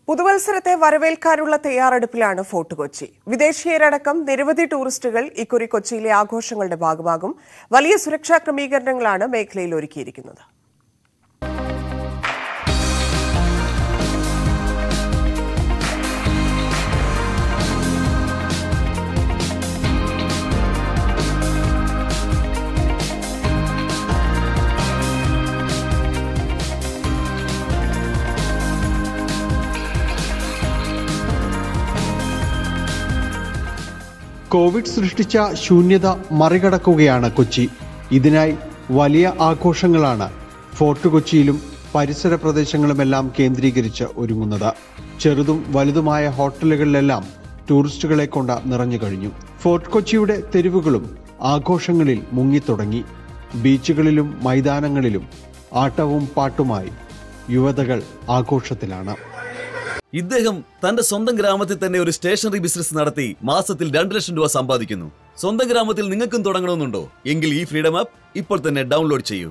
പുതുവത്സരത്തെ വരവേൽക്കാനുള്ള തയ്യാറെടുപ്പിലാണ് ഫോർട്ട് കൊച്ചി വിദേശീയരടക്കം നിരവധി ടൂറിസ്റ്റുകൾ ഇക്കുറി കൊച്ചിയിലെ ആഘോഷങ്ങളുടെ ഭാഗമാകും വലിയ സുരക്ഷാ ക്രമീകരണങ്ങളാണ് മേഖലയിൽ ഒരുക്കിയിരിക്കുന്നത് കോവിഡ് സൃഷ്ടിച്ച ശൂന്യത മറികടക്കുകയാണ് കൊച്ചി ഇതിനായി വലിയ ആഘോഷങ്ങളാണ് ഫോർട്ട് കൊച്ചിയിലും പരിസര പ്രദേശങ്ങളുമെല്ലാം കേന്ദ്രീകരിച്ച് ഒരുങ്ങുന്നത് ചെറുതും വലുതുമായ ഹോട്ടലുകളിലെല്ലാം ടൂറിസ്റ്റുകളെ കൊണ്ട് നിറഞ്ഞു കഴിഞ്ഞു ഫോർട്ട് കൊച്ചിയുടെ തെരുവുകളും ആഘോഷങ്ങളിൽ മുങ്ങിത്തുടങ്ങി ബീച്ചുകളിലും മൈതാനങ്ങളിലും ആട്ടവും പാട്ടുമായി യുവതകൾ ആഘോഷത്തിലാണ് ഇദ്ദേഹം തന്റെ സ്വന്തം ഗ്രാമത്തിൽ തന്നെ ഒരു സ്റ്റേഷനറി ബിസിനസ് നടത്തി മാസത്തിൽ രണ്ട് ലക്ഷം രൂപ സമ്പാദിക്കുന്നു സ്വന്തം ഗ്രാമത്തിൽ നിങ്ങൾക്കും തുടങ്ങണമെന്നുണ്ടോ എങ്കിൽ ഈ ഫ്രീഡം ആപ്പ് ഇപ്പോൾ തന്നെ ഡൗൺലോഡ് ചെയ്യൂ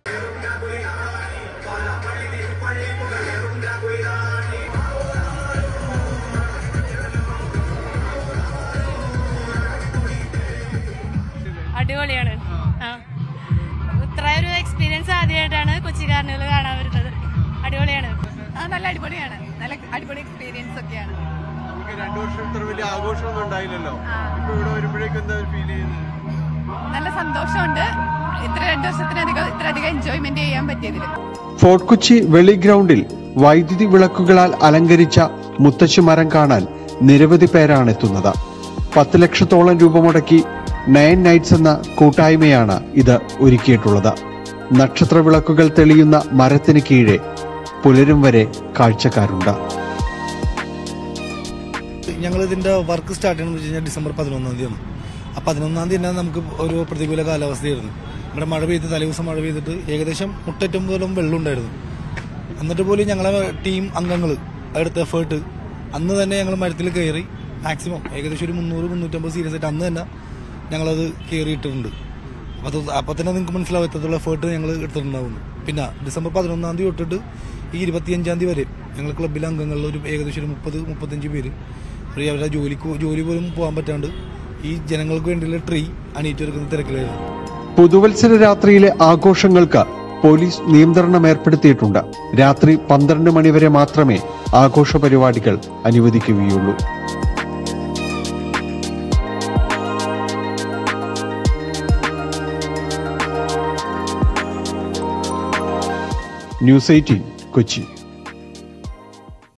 അടിപൊളിയാണ് ആ ഇത്ര ഒരു എക്സ്പീരിയൻസ് ആദ്യമായിട്ടാണ് കൊച്ചി കാർണിവൽ കാണാൻ വരുന്നത് അടിപൊളിയാണ് ആ നല്ല അടിപൊളിയാണ് നല്ല അടിപൊളി എക്സ്പീരിയൻസ് ഒക്കെയാണ് നമുക്ക് രണ്ടു വർഷം ഇത്ര വലിയ ആഘോഷമൊന്നും ഉണ്ടായില്ലല്ലോ ഇപ്പൊ ഇവിടെ വരുമ്പോഴേക്കും എന്താ ഫീൽ ചെയ്യുന്നത് നല്ല സന്തോഷമുണ്ട് ഇത്ര രണ്ട് വർഷത്തിനധികം ഇത്ര അധികം എൻജോയ്മെന്റ് ചെയ്യാൻ പറ്റിയതിൽ ഫോർട്ട് കൊച്ചി വെളി ഗ്രൗണ്ടിൽ വൈദ്യുതി വിളക്കുകളാൽ അലങ്കരിച്ച മുത്തശ്ശി മരം കാണാൻ നിരവധി പേരാണ് എത്തുന്നത് പത്ത് ലക്ഷത്തോളം രൂപ മുടക്കി നയൻ നൈറ്റ്സ് എന്ന കൂട്ടായ്മയാണ് ഇത് ഒരുക്കിയിട്ടുള്ളത് നക്ഷത്ര വിളക്കുകൾ തെളിയുന്ന മരത്തിന് കീഴെ പുലരും വരെ കാഴ്ചക്കാരുണ്ട് ഞങ്ങൾ ഇതിന്റെ വർക്ക് സ്റ്റാർട്ട് ചെയ്യുന്നത് വെച്ച് കഴിഞ്ഞാൽ ഡിസംബർ പതിനൊന്നാം തീയതിയാണ് ആ പതിനൊന്നാം തീയതി തന്നെ നമുക്ക് ഒരു പ്രതികൂല കാലാവസ്ഥയായിരുന്നു ഇവിടെ മഴ പെയ്ത് തലേദിവസം മഴ പെയ്തിട്ട് ഏകദേശം മുട്ടറ്റം പോലും വെള്ളം ഉണ്ടായിരുന്നു എന്നിട്ട് പോലും ഞങ്ങളെ ടീം അംഗങ്ങൾ അടുത്ത എഫേർട്ട് അന്ന് തന്നെ ഞങ്ങൾ മരത്തിൽ കയറി മാക്സിമം ഏകദേശം ഒരു മുന്നൂറ് മുന്നൂറ്റമ്പത് സീരിയസ് ആയിട്ട് അന്ന് തന്നെ ഞങ്ങളത് കയറിയിട്ടുണ്ട് അപ്പോൾ അത് അപ്പോൾ തന്നെ നിങ്ങൾക്ക് മനസ്സിലാവും എത്രത്തോളം എഫേർട്ട് ഞങ്ങൾ എടുത്തിട്ടുണ്ടാവുന്നു പിന്നെ ഡിസംബർ പതിനൊന്നാം തീയതി തൊട്ടിട്ട് ഈ ഇരുപത്തിയഞ്ചാം തീയതി വരെ ഞങ്ങൾ ക്ലബിലെ അംഗങ്ങളിൽ ഒരു ഏകദേശം ഒരു മുപ്പത് മുപ്പത്തഞ്ച് പേര് ഒരു അവരുടെ ജോലിക്ക് ജോലി പോലും പോകാൻ പറ്റാണ്ട് ഈ ജനങ്ങൾക്ക് വേണ്ടിയുള്ള ട്രീ അണിയിട്ടെടുക്കുന്ന തിരക്കിലായിരുന്നു പുതുവത്സര രാത്രിയിലെ ആഘോഷങ്ങൾക്ക് പോലീസ് നിയന്ത്രണം ഏർപ്പെടുത്തിയിട്ടുണ്ട് രാത്രി പന്ത്രണ്ട് മണിവരെ മാത്രമേ ആഘോഷ പരിപാടികൾ അനുവദിക്കുകയുള്ളൂ ന്യൂസ് എയ്റ്റീൻ കൊച്ചി